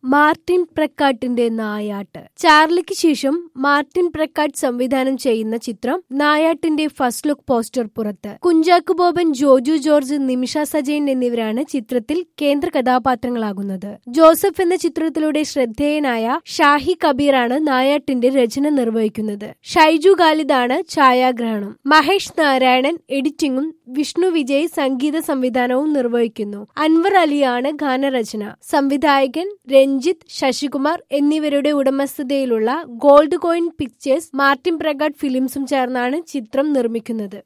Martin പ്രക്കാട്ടിന്റെ നായാട്ട് ചാർലിക്ക് ശേഷം Martin Prakkat സംവിധാനം ചെയ്യുന്ന ചിത്രം നായാട്ടിന്റെ ഫസ്റ്റ് ലുക്ക് പോസ്റ്റർ പുറത്ത് കുഞ്ചാക്കു ബോബൻ ജോജു ജോർജ് നിമിഷ സജയൻ എന്നിവരാണ് ചിത്രത്തിൽ കേന്ദ്ര കഥാപാത്രങ്ങളാകുന്നത് ജോസഫ് എന്ന ചിത്രത്തിലൂടെ ശ്രദ്ധേയനായ ഷാഹി കബീറാണ് നായാട്ടിന്റെ രചന നിർവഹിക്കുന്നത് ഷൈജു ഖാലിദാണ് ഛായാഗ്രഹണം മഹേഷ് നാരായണൻ എഡിറ്റിംഗും വിഷ്ണു വിജയ് സംഗീത സംവിധാനവും നിർവഹിക്കുന്നു അൻവർ അലിയാണ് ഗാനരചന സംവിധായകൻ രഞ്ജിത്ത് ശശികുമാർ എന്നിവരുടെ ഉടമസ്ഥതയിലുള്ള gold coin pictures Martin Prakkat ഫിലിംസും ചേർന്നാണ് ചിത്രം നിർമ്മിക്കുന്നത്